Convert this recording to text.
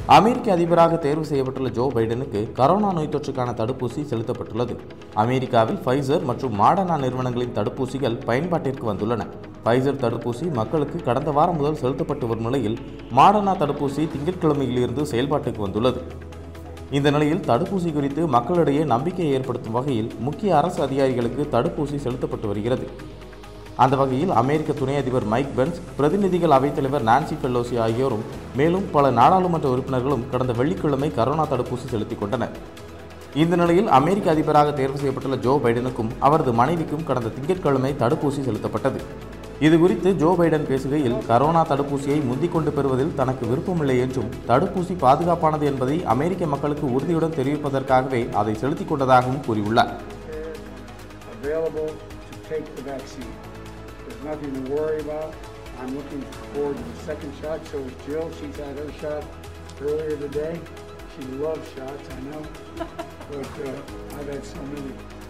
அமெரிக்க அதிபராக தேர்வு செய்யப்பட்டுள்ள ஜோ பைடனுக்கு கரோனா நோய் தொற்றுக்கான தடுப்பூசி செலுத்தப்பட்டுள்ளது அமெரிக்காவில் ஃபைசர் மற்றும் மாடர்னா நிறுவனங்களின் தடுப்பூசிகள் பயன்பாட்டிற்கு வந்துள்ளன ஃபைசர் தடுப்பூசி மக்களுக்கு கடந்த வாரம் முதல் செலுத்தப்பட்டு வரும் நிலையில் மாடர்னா தடுப்பூசி திங்கட்கிழமையிலிருந்து செயல்பாட்டுக்கு வந்துள்ளது இந்த நிலையில் தடுப்பூசி குறித்து மக்களிடையே நம்பிக்கையை ஏற்படுத்தும் வகையில் முக்கிய அரசு அதிகாரிகளுக்கு தடுப்பூசி செலுத்தப்பட்டு வருகிறது அந்த வகையில் அமெரிக்க துணை அதிபர் மைக் பென்ஸ் பிரதிநிதிகள் அவைத்தலைவர் நான்சி பெல்லோசி ஆகியோரும் மேலும் பல நாடாளுமன்ற உறுப்பினர்களும் கடந்த வெள்ளிக்கிழமை கரோனா தடுப்பூசி செலுத்திக் கொண்டனர் இந்த நிலையில் அமெரிக்க அதிபராக தேர்வு செய்யப்பட்டுள்ள ஜோ பைடனுக்கும் அவரது மனைவிக்கும் கடந்த திங்கட்கிழமை தடுப்பூசி செலுத்தப்பட்டது இது குறித்து ஜோ பைடன் பேசுகையில் கரோனா தடுப்பூசியை முந்திக் கொண்டு பெறுவதில் தனக்கு விருப்பமில்லை என்றும் தடுப்பூசி பாதுகாப்பானது என்பதை அமெரிக்க மக்களுக்கு உறுதியுடன் தெரிவிப்பதற்காகவே அதை செலுத்திக் கொண்டதாகவும் கூறியுள்ளார் available to take the vaccine. There's nothing to worry about. I'm looking forward to the second shot. So is Jill. She's had her shot earlier today. She loves shots, I know. But uh, I've had so many